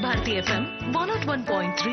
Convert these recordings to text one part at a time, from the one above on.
Bharati FM one nought one point three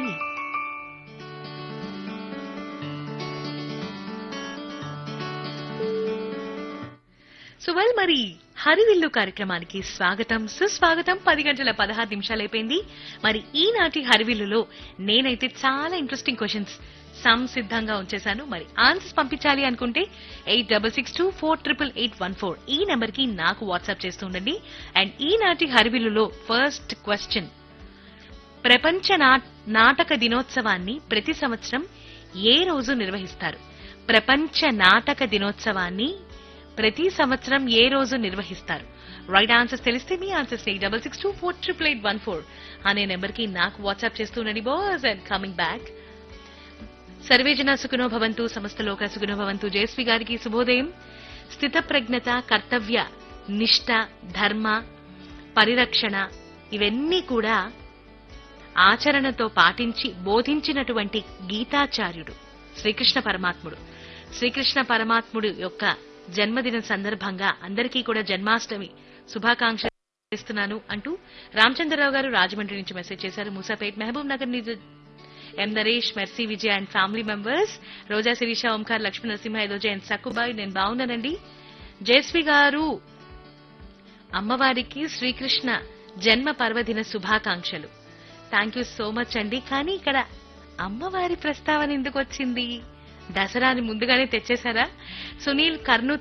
so well మరి హరివిల్లు కార్యక్రమానికి స్వాగతం సుస్వాగతం పది గంటల పదహారు నిమిషాలు అయిపోయింది మరి ఈనాటి హరివిల్లులో నేనైతే చాలా ఇంట్రెస్టింగ్ క్వశ్చన్స్ సంసిద్ధంగా ఉంచేశాను మరి ఆన్సర్స్ పంపించాలి అనుకుంటే eight double six two four triple eight one four ఈ నెంబర్ కి నాకు వాట్సాప్ చేస్తూ ఉండండి అండ్ ఈనాటి హరివిల్లులో ఫస్ట్ క్వశ్చన్ ప్రపంచ నా- నాటక దినోత్సవాన్ని ప్రతి సంవత్సరం ఏ రోజు నిర్వహిస్తారు ప్రపంచ నాటక దినోత్సవాన్ని ప్రతి సంవత్సరం ఏ రోజు నిర్వహిస్తారు రైట్ ఆన్సర్స్ తెలిస్తే మీ answers eight double six two four triple eight one four అనే నెంబర్ కి నాకు వాట్సాప్ చేస్తుండండి బాస్ అండ్ కమింగ్ బ్యాక్ సర్వేజన సుఖనో భవంతు సమస్త లోక సుఖనో భవంతు జయశ్రీ గారికి శుభోదయం స్థితప్రజ్ఞత కర్తవ్య నిష్ట ధర్మ పరిరక్షణ ఇవన్నీ కూడా ఆచరణతో పాటించి బోధించినటువంటి గీతాచార్యుడు శ్రీకృష్ణ పరమాత్ముడు శ్రీకృష్ణ పరమాత్ముడు యొక్క జన్మదినం సందర్భంగా అందరికీ కూడా జన్మాష్టమి శుభాకాంక్షలు చేస్తున్నాను అంటూ రామచంద్రరావు గారు రాజమండ్రి నుంచి మెసేజ్ చేశారు మూసాపేట్ మహబూబ్ నగర్ నుంచి M Naresh Mercy Vijay and family members Roja Sirisha Omkar Lakshmi Narasimha ఎదోజయ్ అండ్ సక్కుబాయ్ నేను బాగున్నానండి జయశ్రీ గారు అమ్మవారికి శ్రీకృష్ణ జన్మ పర్వదిన శుభాకాంక్షలు థ్యాంక్ యూ సో మచ్ అండి కానీ ఇక్కడ అమ్మవారి ప్రస్తావన ఎందుకు వచ్చింది దసరాని ముందుగానే తెచ్చేశారా సునీల్ కర్నూలు